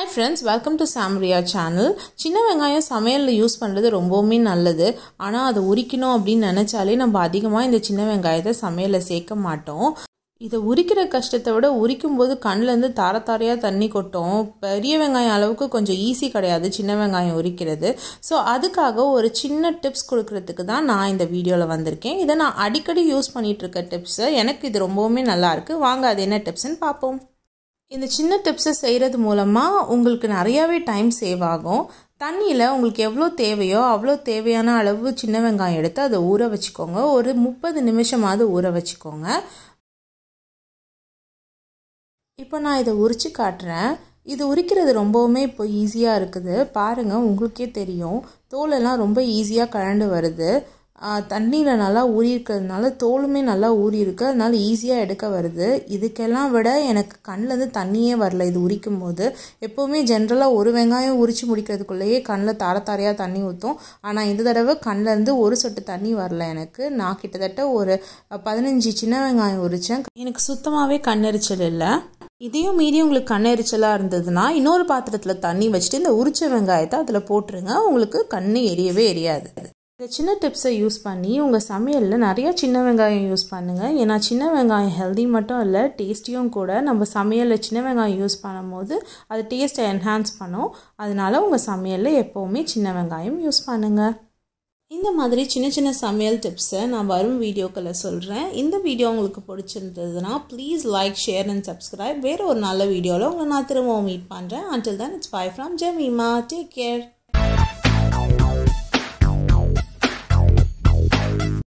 hi friends welcome to Samriya channel சின்ன வெங்காயம் சமையலில் யூஸ் பண்ணுறது ரொம்பவுமே நல்லது ஆனால் அதை உரிக்கணும் அப்படின்னு நினச்சாலே நம்ம அதிகமாக இந்த சின்ன வெங்காயத்தை சமையலில் சேர்க்க மாட்டோம் இதை உரிக்கிற கஷ்டத்தை விட உரிக்கும் போது கண்ணிலேருந்து தார தாரையாக தண்ணி கொட்டும் பெரிய வெங்காயம் அளவுக்கு கொஞ்சம் ஈஸி கிடையாது சின்ன வெங்காயம் உரிக்கிறது ஸோ அதுக்காக ஒரு சின்ன டிப்ஸ் கொடுக்கறதுக்கு தான் நான் இந்த வீடியோவில் வந்திருக்கேன் இதை நான் அடிக்கடி யூஸ் பண்ணிகிட்டு இருக்க டிப்ஸு எனக்கு இது ரொம்பவுமே நல்லாயிருக்கு வாங்க அது என்ன டிப்ஸ்ன்னு பார்ப்போம் இந்த சின்ன டிப்ஸை செய்கிறது மூலமாக உங்களுக்கு நிறையாவே டைம் சேவ் ஆகும் தண்ணியில் உங்களுக்கு எவ்வளோ தேவையோ அவ்வளோ தேவையான அளவு சின்ன வெங்காயம் எடுத்து அதை ஊற வச்சுக்கோங்க ஒரு முப்பது நிமிஷமாவது ஊற வச்சுக்கோங்க இப்போ நான் இதை உரித்து காட்டுறேன் இது உரிக்கிறது ரொம்பவுமே இப்போ ஈஸியாக இருக்குது பாருங்கள் உங்களுக்கே தெரியும் தோலெல்லாம் ரொம்ப ஈஸியாக கழண்டு வருது தண்ணியில் நல்லா ஊறி இருக்கிறதுனால தோலுமே நல்லா ஊறி இருக்கு அதனால ஈஸியாக எடுக்க வருது இதுக்கெல்லாம் விட எனக்கு கண்ணிலேருந்து தண்ணியே வரல இது உரிக்கும் போது எப்போவுமே ஜென்ரலாக ஒரு வெங்காயம் உரித்து முடிக்கிறதுக்குள்ளேயே கண்ணில் தார தாரையாக தண்ணி ஊற்றும் ஆனால் இந்த தடவை கண்ணிலேருந்து ஒரு சொட்டு தண்ணி வரல எனக்கு நான் கிட்டத்தட்ட ஒரு பதினஞ்சு சின்ன வெங்காயம் உரித்தேன் எனக்கு சுத்தமாகவே கண்ணெரிச்சல் இல்லை இதையும் மீறி உங்களுக்கு கண்ணெரிச்சலாக இருந்ததுன்னா இன்னொரு பாத்திரத்தில் தண்ணி வச்சுட்டு இந்த உரிச்ச வெங்காயத்தை அதில் போட்டுருங்க உங்களுக்கு கண்ணு எரியவே எரியாது இந்த சின்ன டிப்ஸை யூஸ் பண்ணி உங்கள் சமையலில் நிறையா சின்ன வெங்காயம் யூஸ் பண்ணுங்கள் ஏன்னா சின்ன வெங்காயம் ஹெல்தி மட்டும் இல்லை டேஸ்டியும் கூட நம்ம சமையலில் சின்ன வெங்காயம் யூஸ் பண்ணும்போது அது டேஸ்ட்டை என்ஹான்ஸ் பண்ணும் அதனால உங்கள் சமையலில் எப்போவுமே சின்ன வெங்காயம் யூஸ் பண்ணுங்கள் இந்த மாதிரி சின்ன சின்ன சமையல் டிப்ஸை நான் வரும் வீடியோக்களில் சொல்கிறேன் இந்த வீடியோ உங்களுக்கு பிடிச்சிருந்ததுன்னா please like share and subscribe வேறு ஒரு நல்ல வீடியோவில் உங்களை நான் திரும்பவும் மீட் பண்ணுறேன் அண்டில் தான் it's bye from Jemima take care